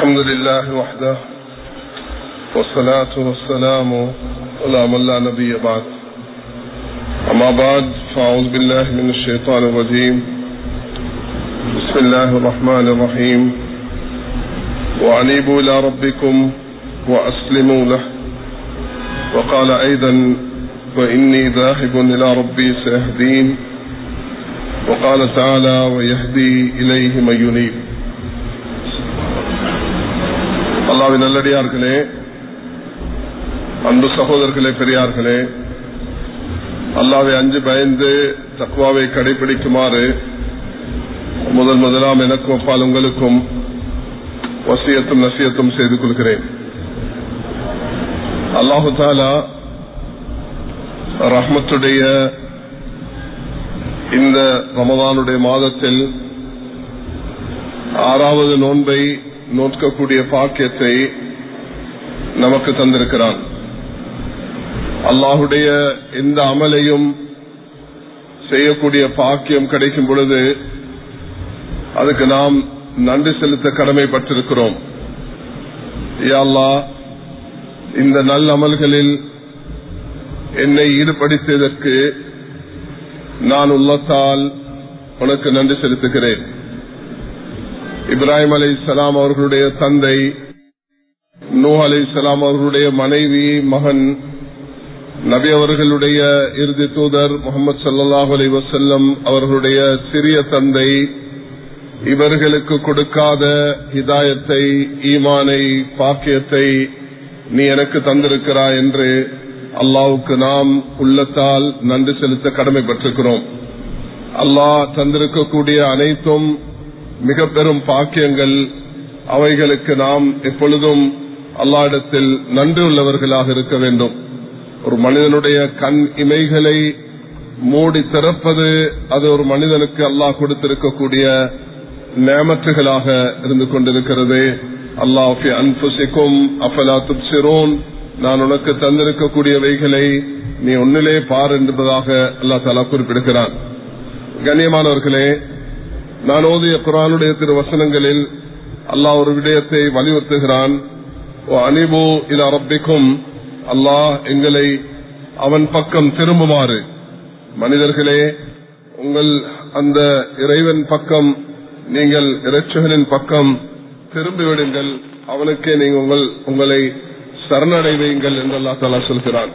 الحمد لله وحده والصلاة والسلام على من لا نبي بعد أما بعد فأعوذ بالله من الشيطان الرجيم بسم الله الرحمن الرحيم وأنيبوا إلى ربكم وأسلموا له وقال أيضا وإني ذاهب إلى ربي سيهدين وقال تعالى ويهدي إليه من ينيب அல்லாவின் நல்லடியார்களே அன்பு சகோதரர்களே பெரியார்களே அல்லாவை அஞ்சு பயந்து தக்குவாவை கடைபிடிக்குமாறு முதல் முதலாம் எனக்கும் அப்பால் உங்களுக்கும் வசியத்தும் நசியத்தும் செய்து கொள்கிறேன் அல்லாஹு தாலா ரஹ்மத்துடைய இந்த ரமதானுடைய மாதத்தில் ஆறாவது நோன்பை நோக்கக்கூடிய பாக்கியத்தை நமக்கு தந்திருக்கிறான் அல்லாஹுடைய எந்த அமலையும் செய்யக்கூடிய பாக்கியம் கிடைக்கும் பொழுது அதுக்கு நாம் நன்றி செலுத்த கடமைப்பட்டிருக்கிறோம் யாழ்லா இந்த நல்ல அமல்களில் என்னை ஈடுபடுத்தியதற்கு நான் உள்ளத்தால் உனக்கு நன்றி செலுத்துகிறேன் இப்ராஹிம் அலை சலாம் அவர்களுடைய தந்தை நூ அலை சலாம் அவர்களுடைய மனைவி மகன் நபி அவர்களுடைய இறுதி தூதர் முகமது சல்லாஹூ அலி வசல்லம் அவர்களுடைய சிறிய தந்தை இவர்களுக்கு கொடுக்காத ஹிதாயத்தை ஈமானை பாக்கியத்தை நீ எனக்கு தந்திருக்கிறாய் என்று அல்லாவுக்கு நாம் உள்ளத்தால் நன்றி செலுத்த கடமைப்பட்டிருக்கிறோம் அல்லாஹ் தந்திருக்கக்கூடிய அனைத்தும் மிக பெரும் பாக்கியங்கள் அவைகளுக்கு நாம் எப்பொழுதும் அல்லாடத்தில் நன்றி உள்ளவர்களாக இருக்க வேண்டும் ஒரு மனிதனுடைய கண் இமைகளை மூடி திறப்பது அது ஒரு மனிதனுக்கு அல்லாஹ் கொடுத்திருக்கக்கூடிய நேமற்றுகளாக இருந்து கொண்டிருக்கிறது அல்லாஹி அன்புசிக்கும் அஃபலா துப்சிரோன் நான் உனக்கு தந்திருக்கக்கூடியவைகளை நீ ஒன்னிலே பார் என்பதாக அல்லா தாலா குறிப்பிடுகிறான் கண்ணியமானவர்களே நான் ஓதிய குரானுடைய திரு வசனங்களில் அல்லாஹ் ஒரு விடயத்தை வலியுறுத்துகிறான் அனிபு இது அரப்பிக்கும் அல்லாஹ் எங்களை அவன் பக்கம் திரும்புமாறு மனிதர்களே உங்கள் அந்த இறைவன் பக்கம் நீங்கள் இறைச்சகனின் பக்கம் திரும்பிவிடுங்கள் அவனுக்கே நீங்கள் உங்கள் உங்களை சரணடைவீங்கள் என்று அல்லா தாலா சொல்கிறான்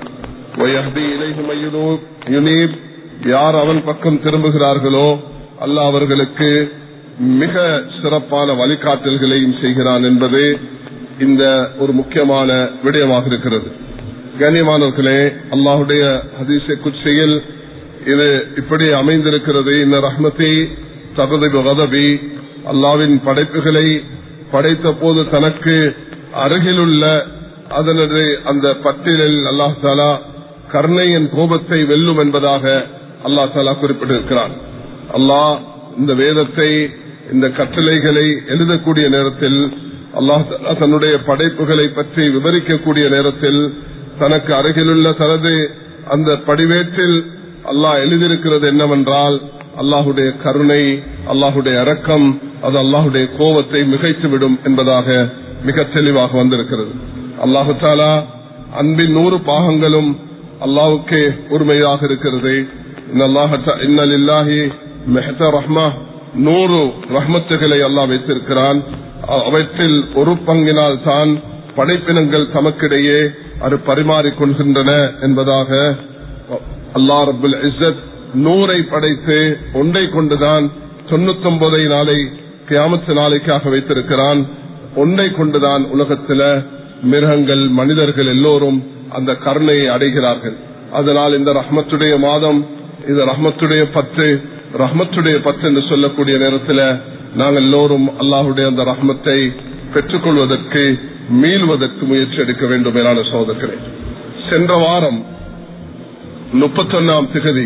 யார் அவன் பக்கம் திரும்புகிறார்களோ அல்ல அவர்களுக்கு மிக சிறப்பான வழிகாட்டல்களையும் செய்கிறான் என்பது இந்த ஒரு முக்கியமான விடயமாக இருக்கிறது கண்ணியமானவர்களே அல்லாஹுடைய ஹதீச குச்சியில் இது இப்படி அமைந்திருக்கிறது இந்த ரஹ்மதி தகுதி கதபி அல்லாவின் படைப்புகளை படைத்த போது தனக்கு அருகிலுள்ள அதனது அந்த பட்டியலில் அல்லாஹ் தாலா கர்ணையின் கோபத்தை வெல்லும் என்பதாக அல்லாஹ் தாலா குறிப்பிட்டிருக்கிறான் அல்லாஹ் இந்த வேதத்தை இந்த கட்டளைகளை எழுதக்கூடிய நேரத்தில் அல்லாஹ் தன்னுடைய படைப்புகளை பற்றி விவரிக்கக்கூடிய நேரத்தில் தனக்கு அருகிலுள்ள தனது அந்த படிவேற்றில் அல்லாஹ் எழுதியிருக்கிறது என்னவென்றால் அல்லாஹுடைய கருணை அல்லாஹுடைய அரக்கம் அது அல்லாஹுடைய கோபத்தை மிகைத்துவிடும் என்பதாக மிக தெளிவாக வந்திருக்கிறது அல்லாஹு தாலா அன்பின் நூறு பாகங்களும் அல்லாவுக்கே உரிமையாக இருக்கிறது இன்னலில்லாஹி மெஹத ரஹ்மா நூறு ரஹ்மத்துகளை அல்லா வைத்திருக்கிறான் அவற்றில் ஒரு பங்கினால் தான் படைப்பினங்கள் தமக்கிடையே அது பரிமாறிக்கொள்கின்றன என்பதாக அல்லா ரபுல் இசத் நூறை படைத்து ஒன்றை கொண்டுதான் தொண்ணூத்தி ஒன்பதை நாளை கியாமத்து நாளைக்காக வைத்திருக்கிறான் ஒன்றை கொண்டுதான் உலகத்துல மிருகங்கள் மனிதர்கள் எல்லோரும் அந்த கருணையை அடைகிறார்கள் அதனால் இந்த ரஹ்மத்துடைய மாதம் இந்த ரஹ்மத்துடைய பத்து ரஹ்மத்துடைய பத்து என்று சொல்லக்கூடிய நேரத்தில் நாங்கள் எல்லோரும் அல்லாஹுடைய அந்த ரஹ்மத்தை பெற்றுக்கொள்வதற்கு மீள்வதற்கு முயற்சி எடுக்க வேண்டும் மேலான சோதர்களே சென்ற வாரம் முப்பத்தொன்னாம் திகதி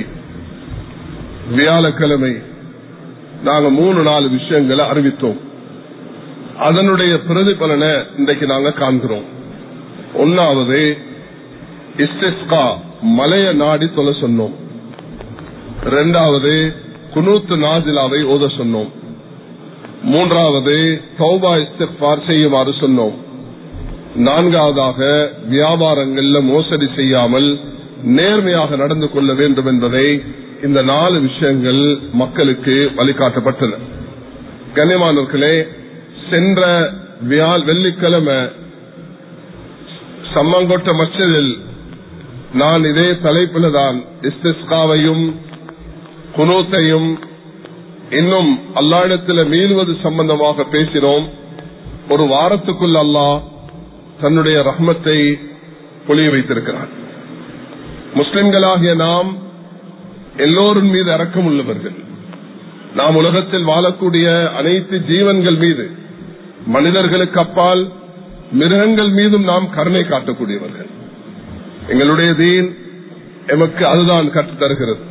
வியாழக்கிழமை நாங்க மூணு நாலு விஷயங்களை அறிவித்தோம் அதனுடைய பிரதிபலனை இன்றைக்கு நாங்க காண்கிறோம் ஒன்னாவது இஸ்டிஸ்கா மலைய நாடி தொலை சொன்னோம் இரண்டாவது குனூத்து நாஜிலாவை ஓத சொன்னோம் மூன்றாவது தௌபா இஸ்திஃபார் செய்யுமாறு சொன்னோம் நான்காவதாக வியாபாரங்கள்ல மோசடி செய்யாமல் நேர்மையாக நடந்து கொள்ள வேண்டும் என்பதை இந்த நாலு விஷயங்கள் மக்களுக்கு வழிகாட்டப்பட்டன கண்ணியமானவர்களே சென்ற வியாழ் வெள்ளிக்கிழமை சம்மங்கொட்ட மச்சதில் நான் இதே தலைப்பில் தான் இஸ்திஸ்காவையும் குனூத்தையும் இன்னும் அல்லாடத்தில் மீளுவது சம்பந்தமாக பேசினோம் ஒரு வாரத்துக்குள் அல்லாஹ் தன்னுடைய ரஹ்மத்தை பொழிய வைத்திருக்கிறார் முஸ்லிம்களாகிய நாம் எல்லோரும் மீது அரக்கம் உள்ளவர்கள் நாம் உலகத்தில் வாழக்கூடிய அனைத்து ஜீவன்கள் மீது மனிதர்களுக்கு அப்பால் மிருகங்கள் மீதும் நாம் கருணை காட்டக்கூடியவர்கள் எங்களுடைய தீன் எமக்கு அதுதான் கற்றுத் தருகிறது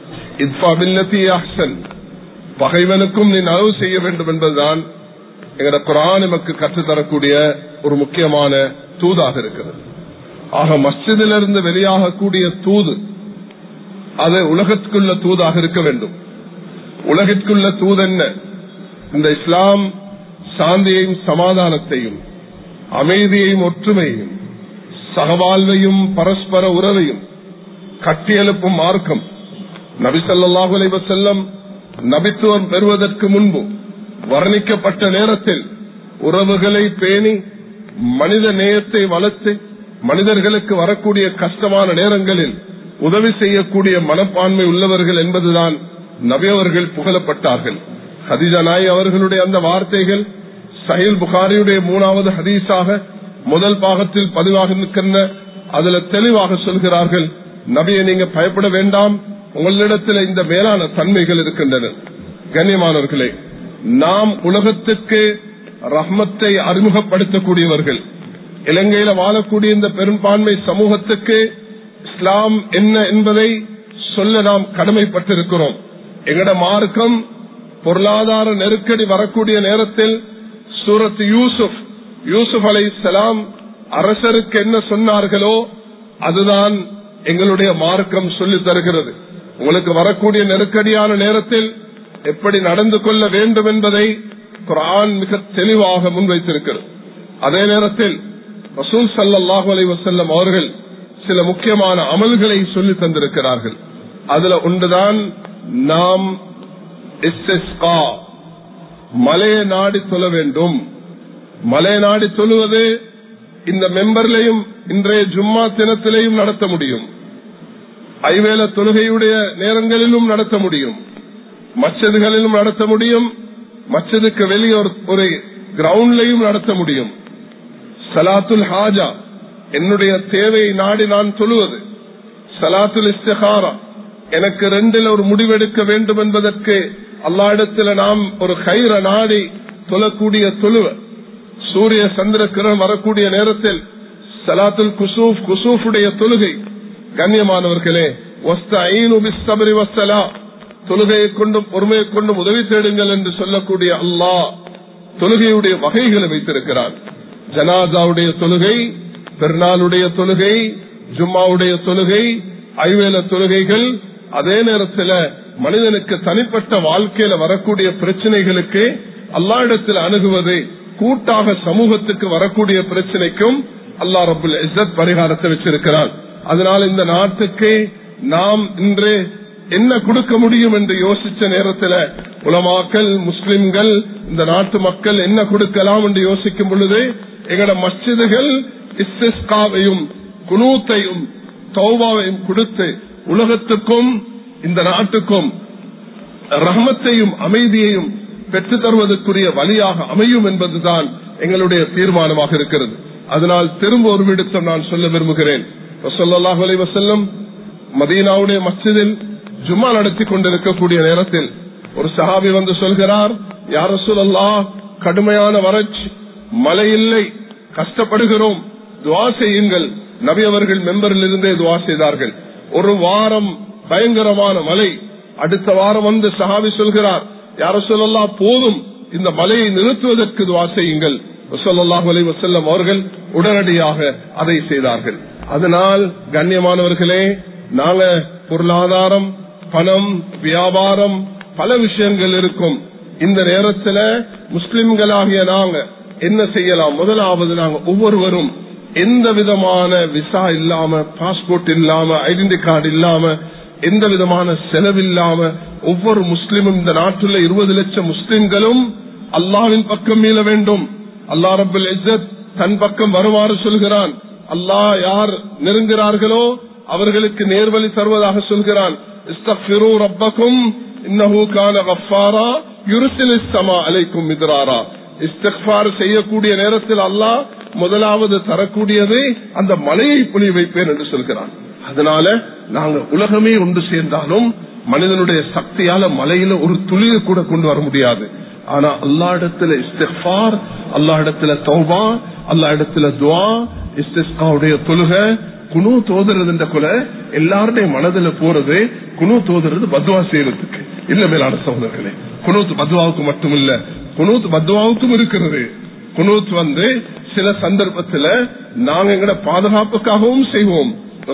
பகைவனுக்கும் நீ நலவு செய்ய வேண்டும் என்பதுதான் எங்கட குரான் எமக்கு கற்றுத்தரக்கூடிய ஒரு முக்கியமான தூதாக இருக்கிறது ஆக மஸ்ஜிதிலிருந்து வெளியாகக்கூடிய தூது அது உலகத்துக்குள்ள தூதாக இருக்க வேண்டும் உலகிற்குள்ள தூது என்ன இந்த இஸ்லாம் சாந்தியையும் சமாதானத்தையும் அமைதியையும் ஒற்றுமையையும் சகவாழ்வையும் பரஸ்பர உறவையும் கட்டியெழுப்பும் மார்க்கம் நபிசல்லாஹு அலைவ செல்லம் நபித்துவம் பெறுவதற்கு முன்பு வர்ணிக்கப்பட்ட நேரத்தில் உறவுகளை பேணி மனித நேயத்தை வளர்த்து மனிதர்களுக்கு வரக்கூடிய கஷ்டமான நேரங்களில் உதவி செய்யக்கூடிய மனப்பான்மை உள்ளவர்கள் என்பதுதான் நபியவர்கள் புகழப்பட்டார்கள் ஹதிஜா நாய் அவர்களுடைய அந்த வார்த்தைகள் சஹில் புகாரியுடைய மூணாவது ஹதீஸாக முதல் பாகத்தில் பதிவாக நிற்கின்ற அதுல தெளிவாக சொல்கிறார்கள் நபியை நீங்க பயப்பட வேண்டாம் உங்களிடத்தில் இந்த மேலான தன்மைகள் இருக்கின்றன கண்ணியமானவர்களே நாம் உலகத்துக்கு ரஹ்மத்தை அறிமுகப்படுத்தக்கூடியவர்கள் இலங்கையில வாழக்கூடிய இந்த பெரும்பான்மை சமூகத்துக்கு இஸ்லாம் என்ன என்பதை சொல்ல நாம் கடமைப்பட்டிருக்கிறோம் எங்கட மார்க்கம் பொருளாதார நெருக்கடி வரக்கூடிய நேரத்தில் சூரத் யூசுப் யூசுப் அலை சலாம் அரசருக்கு என்ன சொன்னார்களோ அதுதான் எங்களுடைய மார்க்கம் சொல்லி தருகிறது உங்களுக்கு வரக்கூடிய நெருக்கடியான நேரத்தில் எப்படி நடந்து கொள்ள வேண்டும் என்பதை குரான் மிக தெளிவாக முன்வைத்திருக்கிறது அதே நேரத்தில் ரசூல் சல்லாஹூ அலி வசல்லம் அவர்கள் சில முக்கியமான அமல்களை சொல்லி தந்திருக்கிறார்கள் அதுல ஒன்றுதான் நாம் மலையை நாடி சொல்ல வேண்டும் மலையை நாடி சொல்லுவது இந்த மெம்பர்லையும் இன்றைய ஜும்மா தினத்திலையும் நடத்த முடியும் ஐவேல தொழுகையுடைய நேரங்களிலும் நடத்த முடியும் மச்சதுகளிலும் நடத்த முடியும் மச்சதுக்கு வெளியே ஒரு கிரவுண்ட்லையும் நடத்த முடியும் சலாத்துல் ஹாஜா என்னுடைய தேவையை நாடி நான் சொல்லுவது சலாத்துல் இஸ்திகாரா எனக்கு ரெண்டில் ஒரு முடிவெடுக்க வேண்டும் என்பதற்கு அல்லாடத்தில் நாம் ஒரு கயிற நாடி தொழக்கூடிய தொழுவ சூரிய சந்திர கிரகம் வரக்கூடிய நேரத்தில் சலாத்துல் குசூப் குசூஃபுடைய தொழுகை கண்ணியமானவர்களே தொழுகையை கொண்டும் பொறுமையை கொண்டும் உதவி தேடுங்கள் என்று சொல்லக்கூடிய அல்லாஹ் தொழுகையுடைய வகைகளை வைத்திருக்கிறார் ஜனாதாவுடைய தொழுகை பெருநாளுடைய தொழுகை ஜும்மாவுடைய தொழுகை ஐவேல தொழுகைகள் அதே நேரத்தில் மனிதனுக்கு தனிப்பட்ட வாழ்க்கையில வரக்கூடிய பிரச்சனைகளுக்கு அல்லா இடத்தில் அணுகுவது கூட்டாக சமூகத்துக்கு வரக்கூடிய பிரச்சனைக்கும் அல்லா ரபுல் இஸ்ஸத் பரிகாரத்தை வச்சிருக்கிறார் அதனால் இந்த நாட்டுக்கு நாம் இன்று என்ன கொடுக்க முடியும் என்று யோசிச்ச நேரத்தில் உலமாக்கல் முஸ்லிம்கள் இந்த நாட்டு மக்கள் என்ன கொடுக்கலாம் என்று யோசிக்கும் பொழுது எங்களோட மஸ்ஜிதுகள் இஸ்திஸ்காவையும் குனூத்தையும் தௌபாவையும் கொடுத்து உலகத்துக்கும் இந்த நாட்டுக்கும் ரஹமத்தையும் அமைதியையும் பெற்று தருவதற்குரிய வழியாக அமையும் என்பதுதான் எங்களுடைய தீர்மானமாக இருக்கிறது அதனால் திரும்ப ஒரு விடுத்தம் நான் சொல்ல விரும்புகிறேன் சொல்லல்லாஹ் வசல்லம் மதீனாவுடைய மஸ்ஜிதில் ஜும்மா நடத்தி கொண்டிருக்கக்கூடிய நேரத்தில் ஒரு சஹாபி வந்து சொல்கிறார் யார சொல்லல்லா கடுமையான வறட்சி மழை இல்லை கஷ்டப்படுகிறோம் துவா செய்யுங்கள் நபி அவர்கள் மெம்பரில் இருந்தே துவா செய்தார்கள் ஒரு வாரம் பயங்கரமான மழை அடுத்த வாரம் வந்து சஹாபி சொல்கிறார் யார சொல்லல்லா போதும் இந்த மலையை நிறுத்துவதற்கு துவா செய்யுங்கள் சொல்லல்லாஹ் அலி வசல்லம் அவர்கள் உடனடியாக அதை செய்தார்கள் அதனால் கண்ணியமானவர்களே நாங்க பொருளாதாரம் பணம் வியாபாரம் பல விஷயங்கள் இருக்கும் இந்த நேரத்துல முஸ்லிம்களாகிய நாங்க என்ன செய்யலாம் முதலாவது நாங்க ஒவ்வொருவரும் எந்த விதமான விசா இல்லாம பாஸ்போர்ட் இல்லாம ஐடென்டி கார்டு இல்லாம எந்த விதமான செலவில்லாம ஒவ்வொரு முஸ்லிமும் இந்த நாட்டுல இருபது லட்சம் முஸ்லிம்களும் அல்லாவின் பக்கம் மீள வேண்டும் அல்லா ரபுல் இஸ்ஸத் தன் பக்கம் வருமாறு சொல்கிறான் அல்லாஹ் யார் நெருங்குகிறார்களோ அவர்களுக்கு நேர்வழி தருவதாக சொல்கிறான் இஸ்தக்ஃபிரு ரப்பக்கும் இன்னஹு கான கஃபாரா யுர்சிலு ஸமா அலைக்கும் மித்ராரா இஸ்திக்ஃபார் செய்யக்கூடிய நேரத்தில் அல்லாஹ் முதலாவது தரக்கூடியது அந்த மலையை புனி வைப்பேன் என்று சொல்கிறான் அதனால நாங்க உலகமே ஒன்று சேர்ந்தாலும் மனிதனுடைய சக்தியால மலையில ஒரு துளியை கூட கொண்டு வர முடியாது ஆனா அல்லா இடத்துல இஸ்திஃபார் அல்லா இடத்துல தௌபா அல்லா இடத்துல துவா இஸ்திஸ்காவுடைய தொழுக குணு தோதுறதுன்ற கொல எல்லாருடைய மனதுல போறது குணு தோதுறது பத்வா செய்யறதுக்கு இல்ல மேலான சகோதரர்களே குனூத் பத்வாவுக்கு மட்டும் இல்ல குனூத் பத்வாவுக்கும் இருக்கிறது குனூத் வந்து சில சந்தர்ப்பத்துல நாங்க எங்கட பாதுகாப்புக்காகவும் செய்வோம்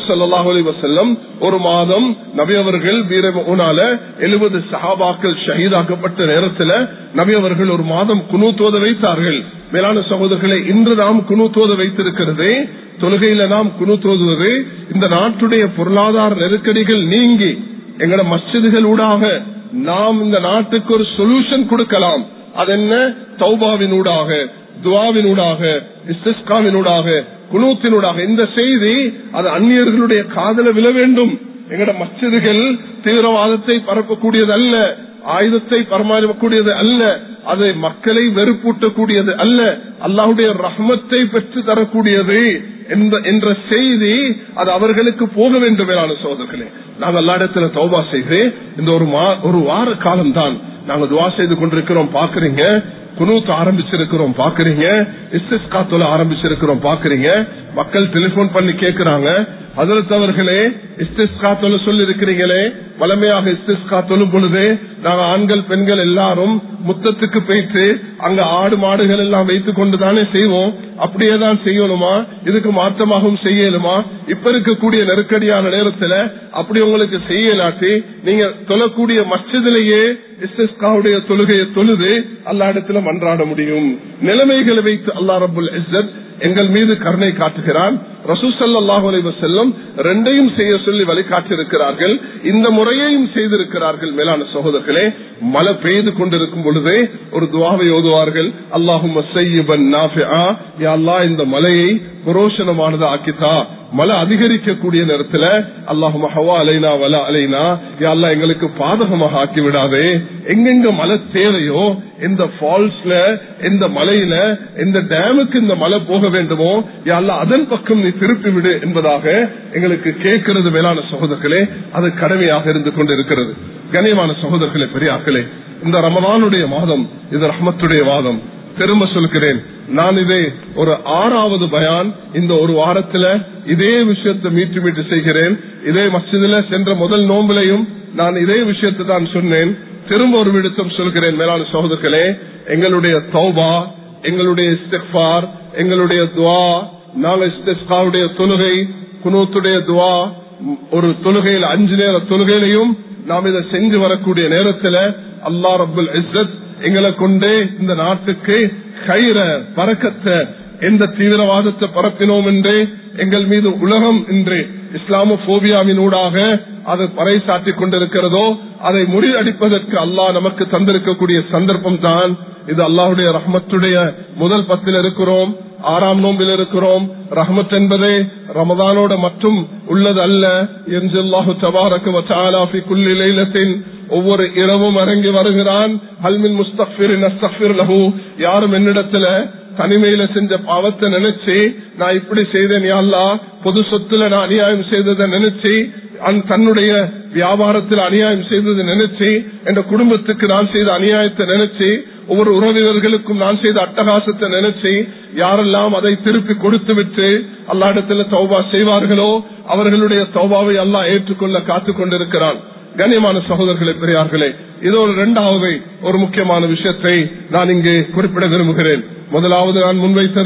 வசல்லம் ஒரு மாதம் நபி அவர்கள் வீரனால எழுபது சஹாபாக்கள் ஷஹீதாக்கப்பட்ட நேரத்தில் நபி அவர்கள் ஒரு மாதம் குனூத்தோத வைத்தார்கள் மேலான சகோதரர்களை இன்று நாம் குனூத்தோத வைத்திருக்கிறது தொழுகையில நாம் குனூத்தோதுவது இந்த நாட்டுடைய பொருளாதார நெருக்கடிகள் நீங்கி எங்கட மஸ்ஜிதுகள் ஊடாக நாம் இந்த நாட்டுக்கு ஒரு சொல்யூஷன் கொடுக்கலாம் அது என்ன தௌபாவினூடாக துவாவினூடாக இஸ்திஸ்காவினூடாக குனூத்தினூடாக இந்த செய்தி அது அந்நியர்களுடைய காதல விழ வேண்டும் எங்கட மச்சதுகள் தீவிரவாதத்தை பரப்பக்கூடியது அல்ல ஆயுதத்தை பரமாறக்கூடியது அல்ல அதை மக்களை வெறுப்பூட்டக்கூடியது அல்ல அல்லாஹுடைய ரஹ்மத்தை பெற்று தரக்கூடியது என்ற செய்தி அது அவர்களுக்கு போக வேண்டும் மேலான சோதர்களே நாங்கள் எல்லா இடத்துல தௌபா செய்து இந்த ஒரு ஒரு வார காலம் தான் நாங்க துவா செய்து கொண்டிருக்கிறோம் பாக்குறீங்க குனூத்து ஆரம்பிச்சிருக்கிறோம் பாக்குறீங்க இஸ்திஸ்கா தொலை ஆரம்பிச்சிருக்கிறோம் பாக்குறீங்க மக்கள் டெலிபோன் பண்ணி கேட்கிறாங்க அதற்கு அவர்களே இஸ்திஸ்கா தொலை சொல்லி இருக்கிறீங்களே வளமையாக இஸ்திஸ்கா தொழும் பொழுது நாங்க ஆண்கள் பெண்கள் எல்லாரும் முத்தத்துக்கு போயிட்டு அங்க ஆடு மாடுகள் எல்லாம் வைத்துக் கொண்டுதானே செய்வோம் அப்படியே தான் செய்யணுமா இதுக்கு மாற்றமாகவும் செய்யலுமா இப்ப இருக்கக்கூடிய நெருக்கடியான நேரத்துல அப்படி உங்களுக்கு செய்யலாட்டி நீங்க தொழக்கூடிய மச்சதிலேயே இஸ்திஸ்காவுடைய தொழுகையை தொழுது அல்லா இடத்துல மன்றாட முடியும் நிலைமைகளை வைத்து அல்லா ரபுல் இஸ்ஸத் எங்கள் மீது கருணை காட்டுகிறான் ரசூசல்லாஹு செல்லும் ரெண்டையும் செய்ய சொல்லி வழிகாட்டியிருக்கிறார்கள் இந்த முறையையும் செய்திருக்கிறார்கள் மேலான சகோதரர்களே மழை பெய்து கொண்டிருக்கும் பொழுதே ஒரு துவாவை ஓதுவார்கள் அல்லாஹும் இந்த மலையை புரோஷனமானது ஆக்கித்தா மழை அதிகரிக்கக்கூடிய நேரத்துல அல்லாஹும் ஹவா அலைனா வல அலைனா யாழ்லா எங்களுக்கு பாதகமாக ஆக்கி விடாதே எங்கெங்க மழை தேவையோ எந்த ஃபால்ஸ்ல எந்த மலையில எந்த டேமுக்கு இந்த மழை போக வேண்டுமோ யாழ்லா அதன் பக்கம் நீ திருப்பி விடு என்பதாக எங்களுக்கு கேட்கிறது மேலான சகோதரர்களே அது கடமையாக இருந்து கொண்டு இருக்கிறது கனியமான சகோதரர்களே பெரியாக்களே இந்த ரமதானுடைய மாதம் இது ரஹ்மத்துடைய வாதம் திரும்ப சொல்கிறேன் நான் இதே ஒரு ஆறாவது பயான் இந்த ஒரு வாரத்துல இதே விஷயத்தை மீட்டு மீட்டு செய்கிறேன் இதே மசிதில சென்ற முதல் நோம்பிலையும் நான் இதே விஷயத்தை தான் சொன்னேன் திரும்ப ஒரு விடுத்தம் சொல்கிறேன் மேலான சகோதரர்களே எங்களுடைய தௌபா எங்களுடைய இஸ்திஃபார் எங்களுடைய துவா நாங்க இஸ்திஃபாவுடைய தொழுகை குனூத்துடைய துவா ஒரு தொழுகையில் அஞ்சு நேர தொழுகையிலையும் நாம் இதை செஞ்சு வரக்கூடிய நேரத்துல அல்லா ரபுல் இஸ்ஸத் எங்களை கொண்டே இந்த நாட்டுக்கு கயிற பறக்கத்தை எந்த தீவிரவாதத்தை பரப்பினோம் என்றே எங்கள் மீது உலகம் என்று இஸ்லாமோபியாவின் ஊடாக அது பறைசாட்டிக் கொண்டிருக்கிறதோ அதை முறியடிப்பதற்கு அல்லாஹ் நமக்கு தந்திருக்கக்கூடிய சந்தர்ப்பம் தான் இது அல்லாஹுடைய ரஹ்மத்துடைய முதல் பத்தில் இருக்கிறோம் ஆறாம் நோம்பில் இருக்கிறோம் ரஹ்மத் என்பதே ரமதானோட மட்டும் உள்ளது அல்ல என்றாஹு தபாரக்கு குல்லிலத்தின் ஒவ்வொரு இரவும் இறங்கி வருகிறான் ஹல்மின் முஸ்தபிர் லஹு யாரும் என்னிடத்துல தனிமையில செஞ்ச பாவத்தை நினைச்சு நான் இப்படி செய்தேன் யாழ்லா பொது சொத்துல நான் அநியாயம் செய்ததை நினைச்சு தன்னுடைய வியாபாரத்தில் அநியாயம் செய்ததை நினைச்சு என் குடும்பத்துக்கு நான் செய்த அநியாயத்தை நினைச்சு ஒவ்வொரு உறவினர்களுக்கும் நான் செய்த அட்டகாசத்தை நினைச்சு யாரெல்லாம் அதை திருப்பி கொடுத்து விட்டு அல்லா இடத்துல தௌபா செய்வார்களோ அவர்களுடைய தௌபாவை அல்லா ஏற்றுக்கொள்ள காத்து கொண்டிருக்கிறான் கண்ணியமான சகோதரர்களே பெரியார்களே இது ஒரு இரண்டாவது ஒரு முக்கியமான விஷயத்தை நான் இங்கே குறிப்பிட விரும்புகிறேன் முதலாவது நான் முன்வைத்தது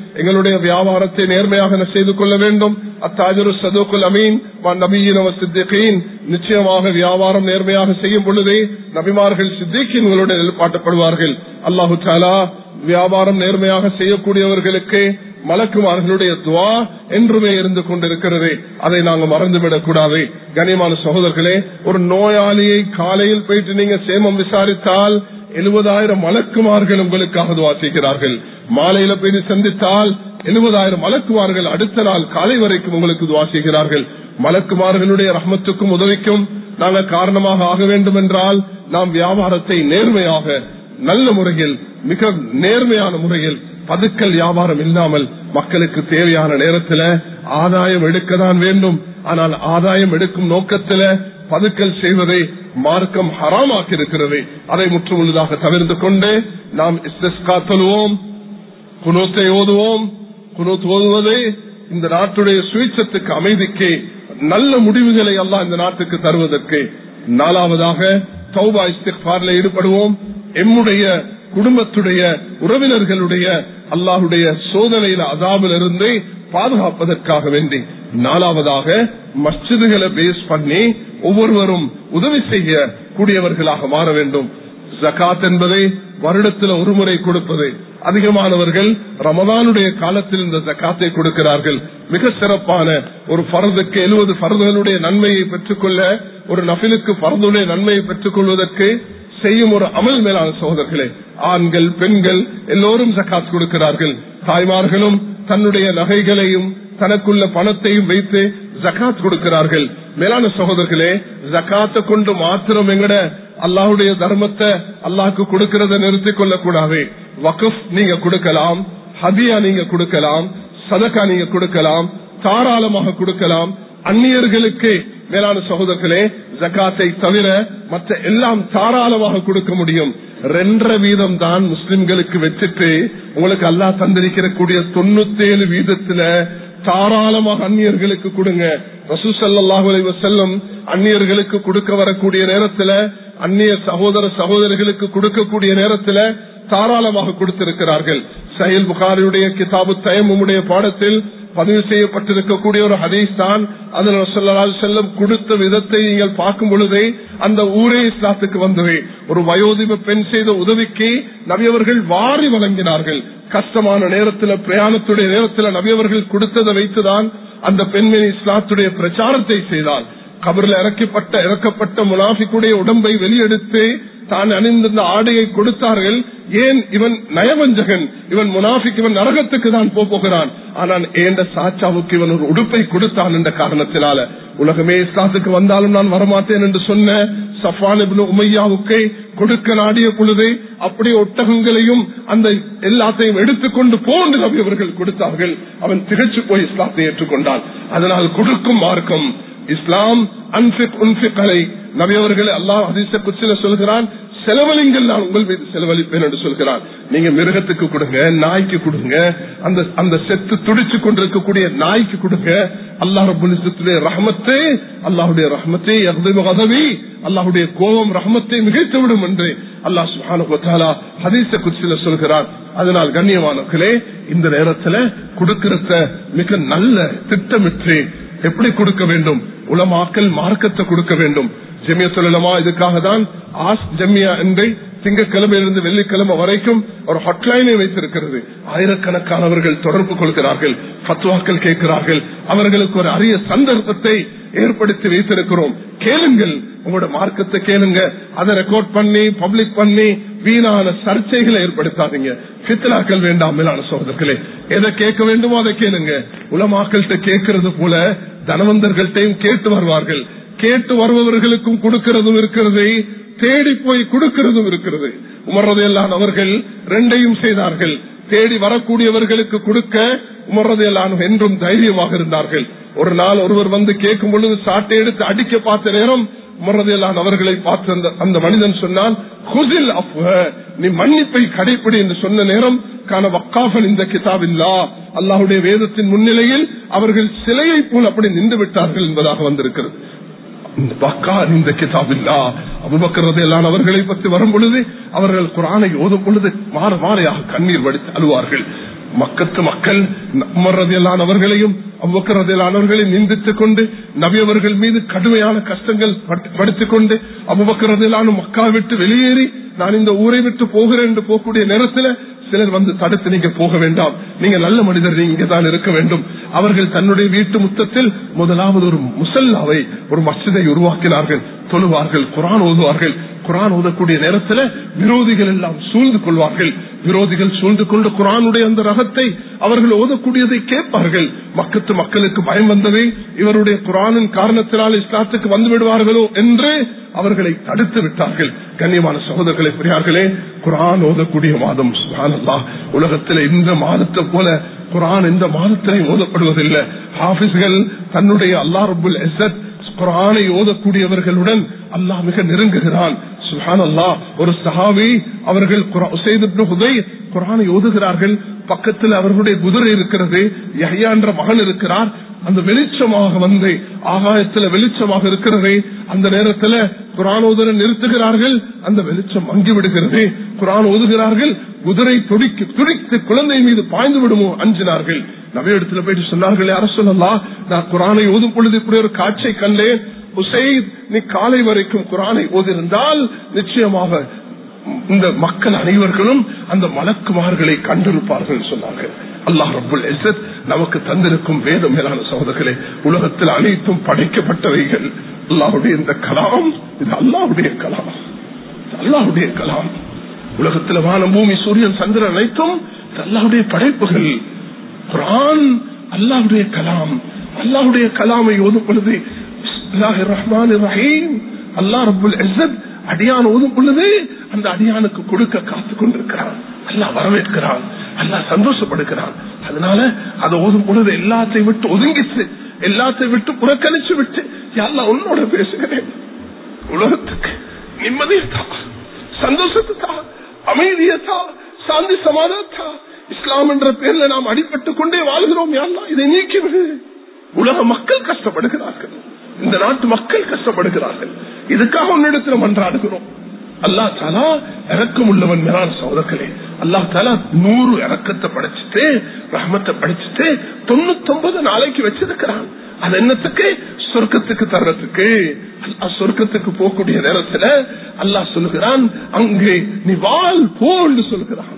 எங்களுடைய வியாபாரத்தை நேர்மையாக செய்து கொள்ள வேண்டும் அத்தாஜரு சதுக்குல் அமீன் நபியின் சித்திகீன் நிச்சயமாக வியாபாரம் நேர்மையாக செய்யும் பொழுதே நபிமார்கள் சித்திகீன்களுடன் எழுப்பாட்டப்படுவார்கள் அல்லாஹு சாலா வியாபாரம் நேர்மையாக செய்யக்கூடியவர்களுக்கு மலக்குமார்களுடைய துவா என்றுமே இருந்து கொண்டிருக்கிறது அதை நாங்க மறந்துவிடக் கூடாது கனியமான சகோதரர்களே ஒரு நோயாளியை காலையில் போயிட்டு நீங்க சேமம் விசாரித்தால் எழுபதாயிரம் மலக்குமார்கள் உங்களுக்காக துவா செய்கிறார்கள் மாலையில போய் சந்தித்தால் எழுபதாயிரம் மலக்குமார்கள் அடுத்த நாள் காலை வரைக்கும் உங்களுக்கு துவா செய்கிறார்கள் மலக்குமார்களுடைய ரஹ்மத்துக்கும் உதவிக்கும் நாங்கள் காரணமாக ஆக வேண்டும் என்றால் நாம் வியாபாரத்தை நேர்மையாக நல்ல முறையில் மிக நேர்மையான முறையில் பதுக்கல் வியாபாரம் இல்லாமல் மக்களுக்கு தேவையான நேரத்தில் ஆதாயம் எடுக்கத்தான் வேண்டும் ஆனால் ஆதாயம் எடுக்கும் நோக்கத்தில் பதுக்கல் செய்வதை மார்க்கம் ஹராமாக்கி இருக்கிறது அதை முற்றுமுழுதாக தவிர்த்து கொண்டு நாம் தொழுவோம் குனோத்தை ஓதுவோம் குனோத் ஓதுவதே இந்த நாட்டுடைய சுயச்சத்துக்கு அமைதிக்கு நல்ல முடிவுகளை எல்லாம் இந்த நாட்டுக்கு தருவதற்கு நாலாவதாக தௌபா இஸ்திஃபாரில் ஈடுபடுவோம் எம்முடைய குடும்பத்துடைய உறவினர்களுடைய அல்லாஹுடைய சோதனையில அதாபில் இருந்து பாதுகாப்பதற்காக வேண்டி நாலாவதாக மஸ்ஜிதுகளை பேஸ் பண்ணி ஒவ்வொருவரும் உதவி செய்ய கூடியவர்களாக மாற வேண்டும் ஜகாத் என்பதை வருடத்தில் ஒரு முறை கொடுப்பது அதிகமானவர்கள் ரமதானுடைய காலத்தில் இந்த ஜக்காத்தை கொடுக்கிறார்கள் மிக சிறப்பான ஒரு பரதுக்கு எழுபது பரதுகளுடைய நன்மையை பெற்றுக்கொள்ள ஒரு நபிலுக்கு பரதுடைய நன்மையை பெற்றுக் கொள்வதற்கு செய்யும் ஒரு அமல் மேலான சகோதரர்களே ஆண்கள் பெண்கள் எல்லோரும் ஜக்காத் கொடுக்கிறார்கள் தாய்மார்களும் தன்னுடைய நகைகளையும் தனக்குள்ள பணத்தையும் வைத்து ஜக்காத் கொடுக்கிறார்கள் மேலான சகோதரர்களே ஜக்காத்தை கொண்டு மாத்திரம் எங்கட அல்லாஹுடைய தர்மத்தை அல்லாஹுக்கு கொடுக்கறத நிறுத்திக் கொள்ளக்கூடாது வகுப் நீங்க கொடுக்கலாம் ஹதியா நீங்க கொடுக்கலாம் சதக்கா நீங்க கொடுக்கலாம் தாராளமாக கொடுக்கலாம் அந்நியர்களுக்கு மேலான சகோதரர்களே ஜக்காத்தை தவிர மற்ற எல்லாம் தாராளமாக கொடுக்க முடியும் ரெண்டரை வீதம் தான் முஸ்லிம்களுக்கு வச்சுட்டு உங்களுக்கு அல்லாஹ் தந்திருக்கிற கூடிய தொண்ணூத்தி ஏழு வீதத்துல தாராளமாக அந்நியர்களுக்கு கொடுங்க ரசூசல்லாஹு வசல்லம் அந்நியர்களுக்கு கொடுக்க வரக்கூடிய நேரத்துல அந்நிய சகோதர சகோதரிகளுக்கு கொடுக்கக்கூடிய நேரத்துல தாராளமாக கொடுத்திருக்கிறார்கள் சஹில் புகாரியுடைய கிதாபு தயமுடைய பாடத்தில் பதிவு செய்யப்பட்டிருக்கக்கூடிய ஒரு ஹதீஸ் தான் அதில் செல்லம் கொடுத்த விதத்தை நீங்கள் பார்க்கும் பொழுதே அந்த ஊரே இஸ்லாத்துக்கு வந்தது ஒரு வயோதிப பெண் செய்த உதவிக்கு நவியவர்கள் வாரி வழங்கினார்கள் கஷ்டமான நேரத்தில் பிரயாணத்துடைய நேரத்தில் நவியவர்கள் கொடுத்ததை வைத்துதான் அந்த பெண்மணி இஸ்லாத்துடைய பிரச்சாரத்தை செய்தால் கபரில் இறக்கப்பட்ட இறக்கப்பட்ட முனாஃபிக்குடைய உடம்பை வெளியெடுத்து தான் அணிந்திருந்த ஆடையை கொடுத்தார்கள் ஏன் இவன் நயவஞ்சகன் இவன் முனாஃபிக் இவன் நரகத்துக்கு தான் போகிறான் ஆனால் ஏண்ட சாச்சாவுக்கு இவன் ஒரு உடுப்பை கொடுத்தான் என்ற காரணத்தினால உலகமே இஸ்லாத்துக்கு வந்தாலும் நான் வரமாட்டேன் என்று சொன்ன சஃபான் உமையாவுக்கு கொடுக்க நாடிய பொழுது அப்படியே ஒட்டகங்களையும் அந்த எல்லாத்தையும் எடுத்துக்கொண்டு போன்று அவர்கள் கொடுத்தார்கள் அவன் திகச்சு போய் இஸ்லாத்தை ஏற்றுக்கொண்டான் அதனால் கொடுக்கும் மார்க்கம் இஸ்லாம் அன்பிக் உன்பிக்கலை நபியவர்கள் அல்லாஹ் அதிச குச்சில சொல்கிறான் செலவழிங்கள் நான் உங்கள் மீது செலவழிப்பேன் என்று சொல்கிறான் நீங்க மிருகத்துக்கு கொடுங்க நாய்க்கு கொடுங்க அந்த அந்த செத்து துடிச்சு கொண்டிருக்கக்கூடிய நாய்க்கு கொடுங்க அல்லாஹ் ரபுடைய ரஹமத்தை அல்லாஹுடைய ரஹமத்தை உதவி அல்லாஹுடைய கோபம் ரஹமத்தை மிகைத்து விடும் என்று அல்லாஹ் சுஹானு ஹதீச குச்சில சொல்கிறான் அதனால் கண்ணியமானவர்களே இந்த நேரத்துல கொடுக்கிறத மிக நல்ல திட்டமிட்டு எப்படி கொடுக்க வேண்டும் உலமாக்கல் மார்க்கத்தை கொடுக்க வேண்டும் ஜெமிய சொல்லலமா இதுக்காக தான் ஆஸ் ஜெமியா என்பை திங்கக்கிழமையிலிருந்து வெள்ளிக்கிழமை வரைக்கும் ஒரு ஹாட்லைனை வைத்திருக்கிறது ஆயிரக்கணக்கானவர்கள் தொடர்பு கொள்கிறார்கள் பத்துவாக்கள் கேட்கிறார்கள் அவர்களுக்கு ஒரு அரிய சந்தர்ப்பத்தை ஏற்படுத்தி வைத்திருக்கிறோம் கேளுங்கள் உங்களோட மார்க்கத்தை கேளுங்க அதை ரெக்கார்ட் பண்ணி பப்ளிக் பண்ணி வீணான சர்ச்சைகளை ஏற்படுத்தாதீங்க பித்தலாக்கள் வேண்டாம் மேலான சோதர்களே எதை கேட்க வேண்டுமோ அதை கேளுங்க உலமாக்கள்கிட்ட கேட்கறது போல தனவந்தர்கள்ட்டையும் கேட்டு வருவார்கள் கேட்டு வருபவர்களுக்கும் கொடுக்கிறதும் இருக்கிறது தேடி போய் கொடுக்கிறதும் இருக்கிறது உமர்றதையெல்லாம் அவர்கள் ரெண்டையும் செய்தார்கள் தேடி வரக்கூடியவர்களுக்கு கொடுக்க உமர்றதையெல்லாம் என்றும் தைரியமாக இருந்தார்கள் ஒரு நாள் ஒருவர் வந்து கேட்கும் பொழுது சாட்டை எடுத்து அடிக்க பார்த்த நேரம் உமர்றதையெல்லாம் அவர்களை பார்த்து அந்த அந்த மனிதன் சொன்னால் குசில் நீ மன்னிப்பை கடைப்பிடி என்று சொன்ன நேரம் காண வக்காஃபன் இந்த கிதாபில்லா அல்லாஹுடைய வேதத்தின் முன்னிலையில் அவர்கள் சிலையை போல் அப்படி நின்று விட்டார்கள் என்பதாக வந்திருக்கிறது இந்த கிதாபில்லா அபுபக்கரது எல்லாம் அவர்களை பற்றி வரும் பொழுது அவர்கள் குரானை ஓதும் பொழுது மாற மாறையாக கண்ணீர் வடித்து அழுவார்கள் மக்கத்து மக்கள் உமர்றதையிலானவர்களையும் அவ்வக்கரதையிலானவர்களையும் நிந்தித்துக் கொண்டு நபியவர்கள் மீது கடுமையான கஷ்டங்கள் படுத்திக் கொண்டு அவ்வக்கரதையிலான மக்கா விட்டு வெளியேறி நான் இந்த ஊரை விட்டு போகிறேன் என்று போகக்கூடிய நேரத்தில் சிலர் வந்து தடுத்து நீங்க போக வேண்டாம் நீங்க நல்ல மனிதர் நீங்க இங்கதான் இருக்க வேண்டும் அவர்கள் தன்னுடைய வீட்டு முத்தத்தில் முதலாவது ஒரு முசல்லாவை ஒரு மசிதை உருவாக்கினார்கள் தொழுவார்கள் குரான் ஓதுவார்கள் குரான் ஓதக்கூடிய நேரத்தில் விரோதிகள் எல்லாம் சூழ்ந்து கொள்வார்கள் விரோதிகள் சூழ்ந்து கொண்டு குரானுடைய அந்த ரகத்தை அவர்கள் ஓதக்கூடியதை கேட்பார்கள் மக்கத்து மக்களுக்கு பயம் வந்ததை இவருடைய குரானின் காரணத்தினால் இஸ்லாத்துக்கு வந்து விடுவார்களோ என்று அவர்களை தடுத்து விட்டார்கள் கண்ணியமான சகோதரர்களை பெரியார்களே குரான் ஓதக்கூடிய மாதம் சுகானல்லா உலகத்தில் இந்த மாதத்தை போல குரான் இந்த மாதத்திலே ஓதப்படுவதில்லை ஹாபிஸ்கள் தன்னுடைய அல்லா ரபுல் எசத் குரானை ஓதக்கூடியவர்களுடன் அல்லாஹ் மிக நெருங்குகிறான் சுஹான் அல்லா ஒரு சஹாவி அவர்கள் குரானை ஓதுகிறார்கள் பக்கத்தில் அவர்களுடைய குதிரை இருக்கிறது யஹ்யா என்ற மகன் இருக்கிறார் அந்த வெளிச்சமாக வந்து ஆகாயத்துல வெளிச்சமாக இருக்கிறது அந்த நேரத்துல குரான் ஓதுரை நிறுத்துகிறார்கள் அந்த வெளிச்சம் மங்கி விடுகிறது குரான் ஓதுகிறார்கள் குதிரை துடிக்கு துடித்து குழந்தை மீது பாய்ந்து விடுமோ அஞ்சினார்கள் நவீன இடத்துல போயிட்டு சொன்னார்கள் யார சொல்லலாம் நான் குரானை ஓதும் பொழுது இப்படி ஒரு காட்சை கண்டேன் ஹுசைன் நீ காலை வரைக்கும் குரானை ஓதிருந்தால் நிச்சயமாக இந்த மக்கள் அனைவர்களும் அந்த மலக்குமார்களை கண்டிருப்பார்கள் சொன்னார்கள் அல்லாஹ் ரபுல் எசத் நமக்கு தந்திருக்கும் வேதம் மேலான சகோதரர்களே உலகத்தில் அனைத்தும் படைக்கப்பட்டவைகள் அல்லாஹுடைய இந்த கலாம் இது அல்லாஹுடைய கலாம் அல்லாஹுடைய கலாம் உலகத்தில் வானம் பூமி சூரியன் சந்திரன் அனைத்தும் அல்லாஹுடைய படைப்புகள் குரான் அல்லாஹுடைய கலாம் அல்லாஹுடைய கலாமை ஓதும் பொழுது ரஹ்மான் ரஹீம் அல்லா ரபுல் எசத் அடியான் ஓதும் பொழுது அந்த அடியானுக்கு கொடுக்க காத்து கொண்டிருக்கிறான் அல்லாஹ் வரவேற்கிறான் அல்லாஹ் சந்தோஷப்படுகிறான் அதனால அதை ஓதும் பொழுது எல்லாத்தையும் விட்டு ஒதுங்கிச்சு எல்லாத்தையும் விட்டு புறக்கணிச்சு விட்டு எல்லாம் உன்னோட பேசுகிறேன் உலகத்துக்கு நிம்மதியத்தா சந்தோஷத்தா அமைதியத்தா சாந்தி சமாதானத்தா இஸ்லாம் என்ற பேர்ல நாம் அடிபட்டு கொண்டே வாழ்கிறோம் யாருலாம் இதை நீக்கிவிடு உலக மக்கள் கஷ்டப்படுகிறார்கள் இந்த நாட்டு மக்கள் கஷ்டப்படுகிறார்கள் இதுக்காக உன்னிடத்துல மன்றாடுகிறோம் அல்லா தாலா இறக்கம் உள்ளவன் மேலான சோதர்களே அல்லா தாலா நூறு இறக்கத்தை படைச்சிட்டு ரஹமத்தை படிச்சுட்டு தொண்ணூத்தி ஒன்பது நாளைக்கு வச்சிருக்கிறான் அது என்னத்துக்கு சொர்க்கத்துக்கு தர்றதுக்கு சொர்க்கத்துக்கு போகக்கூடிய நேரத்துல அல்லாஹ் சொல்லுகிறான் அங்கே நீ வாழ் போன்னு சொல்லுகிறான்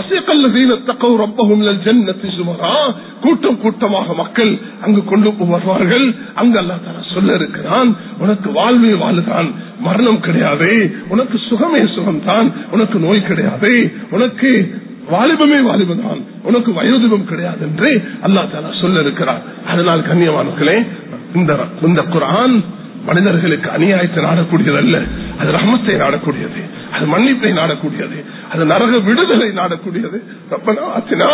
கூட்டம் கூட்டமாக மக்கள் அங்கு கொண்டு வருவார்கள் அங்கு அல்லா தாரா சொல்ல இருக்கிறான் உனக்கு வாழ்வே வாழுதான் மரணம் கிடையாது உனக்கு சுகமே சுகம்தான் உனக்கு நோய் கிடையாது உனக்கு வாலிபமே வாலிபதான் உனக்கு வயோதிபம் கிடையாது என்று அல்லா தாலா சொல்ல இருக்கிறார் அதனால் கண்ணியமானங்களே இந்த இந்த குரான் மனிதர்களுக்கு அநியாயத்தை நாடக்கூடியது அல்ல அது ரஹமத்தை நாடக்கூடியது அது மன்னிப்பை நாடக்கூடியது அது நரக விடுதலை நாடக்கூடியது ரப்பனா அத்தினா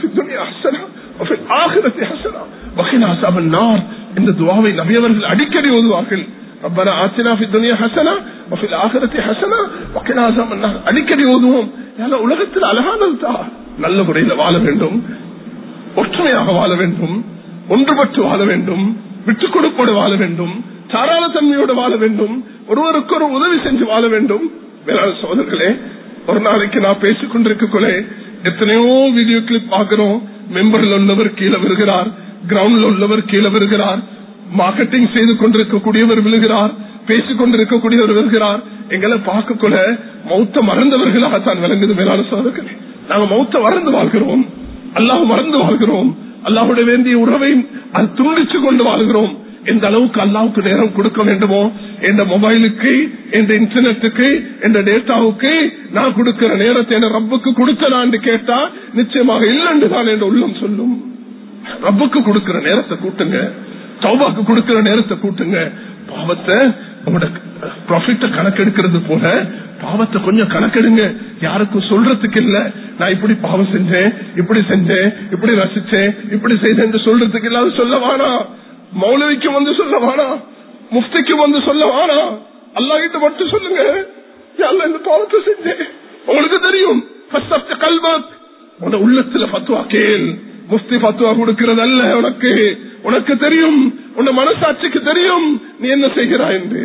ஹசனா ஆகிரத்தை ஹசனா வகினா சபன் நார் இந்த துவாவை நபியவர்கள் அடிக்கடி ஓதுவார்கள் ரப்பனா ஆத்தினா துனியா ஹசனா வஃபில் ஆகிரத்தை ஹசனா வகினா சபன் நார் அடிக்கடி ஓதுவோம் ஏன்னா உலகத்தில் அழகானது நல்ல முறையில் வாழ வேண்டும் ஒற்றுமையாக வாழ வேண்டும் ஒன்றுபட்டு வாழ வேண்டும் விட்டுக் கொடுப்போடு வாழ வேண்டும் தாராள தன்மையோடு வாழ வேண்டும் ஒருவருக்கு ஒரு உதவி செஞ்சு வாழ வேண்டும் வேளாண் சோதர்களே ஒரு நாளைக்கு நான் பேசிக் கொண்டிருக்கக்குள்ளே எத்தனையோ வீடியோ கிளிப் பார்க்கிறோம் மெம்பர்ல உள்ளவர் கீழே வருகிறார் கிரவுண்ட்ல உள்ளவர் கீழே வருகிறார் மார்க்கெட்டிங் செய்து கொண்டிருக்கக்கூடியவர் விழுகிறார் பேசிக் கொண்டிருக்கக்கூடியவர் வருகிறார் எங்களை பார்க்கக்குள்ள மௌத்த மறந்தவர்களாகத்தான் விளங்குது மேலான சோதர்களே நாங்க மௌத்த மறந்து வாழ்கிறோம் அல்லாஹ் மறந்து வாழ்கிறோம் அல்லாஹுடைய வேண்டிய உறவை அது துண்டிச்சு கொண்டு வாழ்கிறோம் எந்த அளவுக்கு அல்லாவுக்கு நேரம் கொடுக்க வேண்டுமோ எந்த மொபைலுக்கு எந்த இன்டர்நெட்டுக்கு எந்த டேட்டாவுக்கு நான் கொடுக்கிற நேரத்தை என்ன ரப்புக்கு கொடுத்தனான்னு கேட்டா நிச்சயமாக இல்லைன்னு தான் என் உள்ளம் சொல்லும் ரப்புக்கு கொடுக்கிற நேரத்தை கூட்டுங்க சௌபாக்கு கொடுக்கிற நேரத்தை கூட்டுங்க பாவத்தை உங்களோட ப்ராஃபிட்ட கணக்கெடுக்கிறது போல பாவத்தை கொஞ்சம் கணக்கெடுங்க யாருக்கும் சொல்றதுக்கு இல்ல நான் இப்படி பாவம் செஞ்சேன் இப்படி செஞ்சேன் இப்படி ரசிச்சேன் இப்படி செய்தேன் சொல்றதுக்கு இல்லாத சொல்ல வேணாம் மௌலவிக்கு வந்து சொல்ல வேணாம் முஃப்திக்கு வந்து சொல்ல வேணாம் அல்லாஹிட்ட மட்டும் சொல்லுங்க இந்த பாவத்தை செஞ்சேன் உங்களுக்கு தெரியும் கல்வாக் உன உள்ளத்துல பத்துவா கேள் முஃப்தி பத்துவா கொடுக்கிறது அல்ல உனக்கு உனக்கு தெரியும் உன் மனசாட்சிக்கு தெரியும் நீ என்ன செய்கிறாய் என்று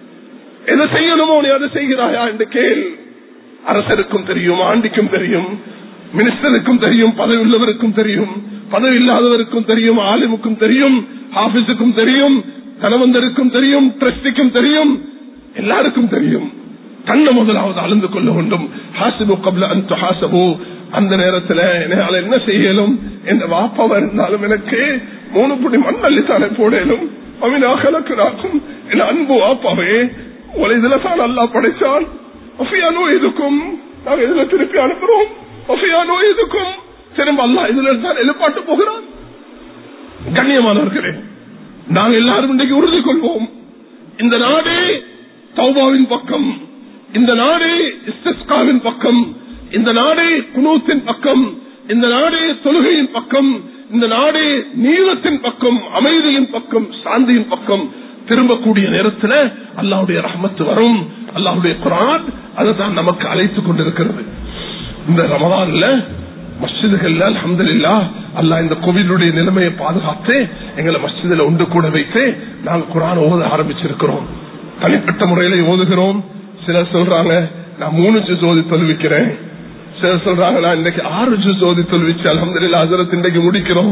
எதை செய்யணுமோ நீ அதை செய்கிறாயா என்று கேள் அரசருக்கும் தெரியும் ஆண்டிக்கும் தெரியும் மினிஸ்டருக்கும் தெரியும் பதவி உள்ளவருக்கும் தெரியும் பதவி இல்லாதவருக்கும் தெரியும் ஆலிமுக்கும் தெரியும் ஆபீஸுக்கும் தெரியும் தனவந்தருக்கும் தெரியும் ட்ரஸ்டிக்கும் தெரியும் எல்லாருக்கும் தெரியும் தன்னை முதலாவது அளந்து கொள்ள வேண்டும் ஹாசிபு கப்ல அந்த ஹாசபு அந்த நேரத்துல என்னால என்ன செய்யலும் என் வாப்பாவா இருந்தாலும் எனக்கு மூணு புடி மண்ணள்ளி தானே போடலும் அவனாகலக்குறாக்கும் என் அன்பு வாப்பாவே ஒரு இதுல தான் நல்லா படைச்சான் ஒஃபியானோ இதுக்கும் நாங்க இதுல திருப்பி அனுப்புறோம் ஒஃபியானோ இதுக்கும் திரும்ப அல்லா இதுல தான் எழுப்பாட்டு போகிறான் கண்ணியமானவர்களே நாங்க எல்லாரும் இன்றைக்கு உறுதி கொள்வோம் இந்த நாடே தௌபாவின் பக்கம் இந்த நாடே இஸ்திஸ்காவின் பக்கம் இந்த நாடே குனூத்தின் பக்கம் இந்த நாடே தொழுகையின் பக்கம் இந்த நாடே நீளத்தின் பக்கம் அமைதியின் பக்கம் சாந்தியின் பக்கம் திரும்பக்கூடிய நேரத்தில் அல்லாவுடைய ரஹமத்து வரும் அல்லாவுடைய குரான் அதுதான் நமக்கு அழைத்துக் கொண்டிருக்கிறது இந்த ரமதான்ல மஸ்ஜிதுகள்ல அலமதுல்லா அல்லா இந்த கோவிலுடைய நிலைமையை பாதுகாத்து எங்களை மஸ்ஜிதுல ஒன்று கூட வைத்து நாங்கள் குரான் ஓத ஆரம்பிச்சிருக்கிறோம் தனிப்பட்ட முறையில ஓதுகிறோம் சிலர் சொல்றாங்க நான் மூணு ஜூஸ் ஓதி தொழுவிக்கிறேன் சிலர் சொல்றாங்க நான் இன்னைக்கு ஆறு ஜூஸ் ஓதி தொழுவிச்சு அலமதுல்லா ஹசரத் இன்றைக்கு முடிக்கிறோம்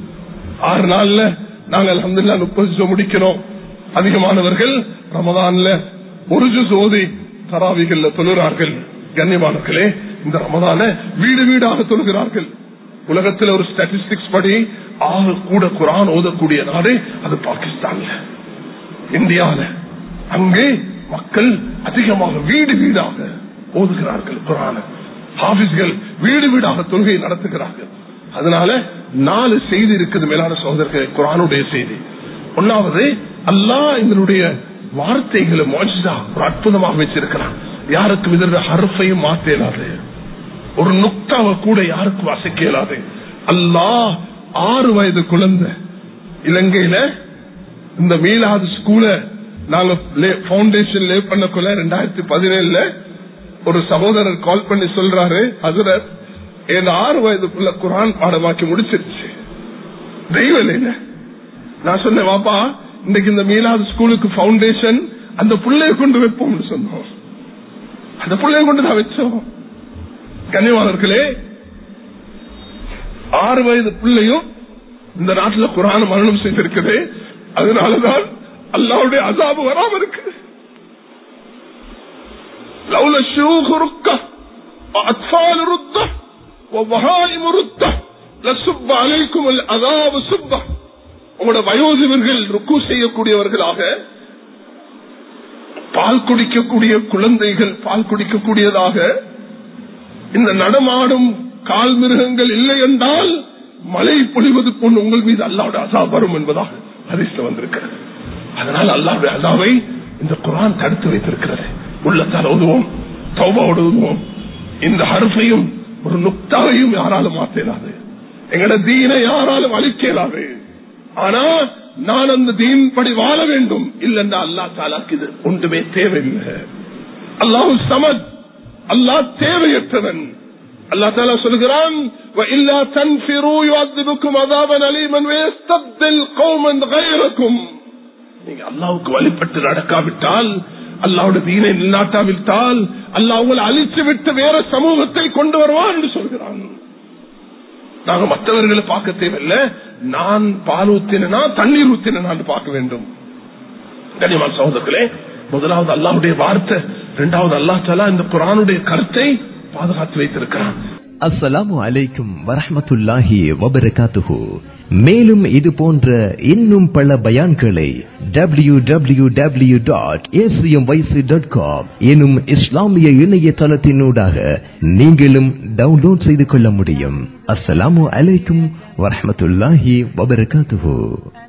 ஆறு நாள்ல நாங்க அலமதுல்லா முப்பது ஜூஸ் முடிக்கிறோம் அதிகமானவர்கள் ரமதான்ல ஒரு ஜூஸ் ஓதி தராவிகள்ல தொழுகிறார்கள் கண்ணியமானவர்களே இந்த ரமதான வீடு வீடாக தொழுகிறார்கள் உலகத்தில் ஒரு ஸ்டாட்டிஸ்டிக்ஸ் படி ஆக கூட குரான் ஓதக்கூடிய நாடு அது பாகிஸ்தான்ல இந்தியால அங்கே மக்கள் அதிகமாக வீடு வீடாக ஓதுகிறார்கள் குரான ஹாபிஸ்கள் வீடு வீடாக தொழுகை நடத்துகிறார்கள் அதனால நாலு செய்தி இருக்குது மேலான சகோதரர்கள் குரானுடைய செய்தி ஒன்னாவது அல்லாஹ் எங்களுடைய வார்த்தைகளை மோஜா ஒரு அற்புதமாக வச்சிருக்கிறான் யாருக்கும் இதற்கு ஹர்ஃபையும் மாத்த இயலாது ஒரு நுக்தாவை கூட யாருக்கும் அசைக்க இயலாது அல்லாஹ் ஆறு வயது குழந்தை இலங்கையில இந்த மீலாது ஸ்கூல நாங்க பவுண்டேஷன் லே பண்ணக்குள்ள ரெண்டாயிரத்தி பதினேழுல ஒரு சகோதரர் கால் பண்ணி சொல்றாரு ஹசரத் என் ஆறு வயதுக்குள்ள குரான் பாடமாக்கி முடிச்சிருச்சு தெய்வம் நான் சொன்னேன் வாப்பா இன்னைக்கு இந்த மீலாது ஸ்கூலுக்கு பவுண்டேஷன் அந்த பிள்ளைய கொண்டு வைப்போம்னு சொன்னோம் அந்த பிள்ளைய கொண்டு தான் வச்சோம் கன்னிவாளர்களே ஆறு வயது பிள்ளையும் இந்த நாட்டில் குரான மரணம் செய்திருக்குது அதனாலதான் அல்லாவுடைய அசாபு வராம இருக்கு لولا الشيوخ ركة وأطفال ردة وبهائم ردة لسب عليكم العذاب سبة உங்களோட வயோதிபர்கள் ருக்கு செய்யக்கூடியவர்களாக பால் குடிக்கக்கூடிய குழந்தைகள் பால் குடிக்கக்கூடியதாக இந்த நடமாடும் கால் மிருகங்கள் இல்லை என்றால் மழை பொழிவது போன்று உங்கள் மீது அல்லாவுடைய அசா வரும் என்பதாக ஹரிஸ்ல வந்திருக்கிறது அதனால் அல்லாவுடைய அசாவை இந்த குரான் தடுத்து வைத்திருக்கிறது உள்ளத்தால் ஓதுவோம் தௌபாவோடு ஓதுவோம் இந்த ஹர்ஃபையும் ஒரு நுக்தாவையும் யாராலும் மாற்றலாது எங்கட தீனை யாராலும் அழிக்க இயலாது ஆனா நான் அந்த தீன் படி வாழ வேண்டும் இல்லைன்னா அல்லா தாலாக்கு இது ஒன்றுமே தேவையில்லை அல்லாஹு சமத் அல்லாஹ் தேவையற்றவன் அல்லா தாலா சொல்கிறான் وَإِلَّا تَنْفِرُوا يُعَذِّبُكُمْ عَذَابًا أَلِيمًا وَيَسْتَبْدِلْ قَوْمًا غَيْرَكُمْ நீங்க அல்லாவுக்கு வழிபட்டு நடக்காவிட்டால் அல்லாவுடைய தீனை நில்லாட்டாவிட்டால் அல்லாஹ் உங்களை அழித்து விட்டு வேற சமூகத்தை கொண்டு வருவான் என்று சொல்கிறான் நாங்க மற்றவர்களை பார்க்க தேவையில்லை நான் பால் ஊத்தினா தண்ணீர் ஊத்தினா பார்க்க வேண்டும் கனிமான் சகோதரர்களே முதலாவது அல்லாவுடைய வார்த்தை இரண்டாவது அல்லா தாலா இந்த குரானுடைய கருத்தை பாதுகாத்து வைத்திருக்கிறான் அஸ்ஸலாமு அலைக்கும் வரஹ்மத்துல்லாஹி வபரகாத்துஹு மேலும் இது போன்ற இன்னும் பல பயான்களை W W W dot dot com எனும் இஸ்லாமிய இணையதளத்தினூடாக நீங்களும் டவுன்லோட் செய்து கொள்ள முடியும் அஸ்ஸலாமு அலைக்கும் வரஹ்மத்துல்லாஹி வபரகாத்துஹு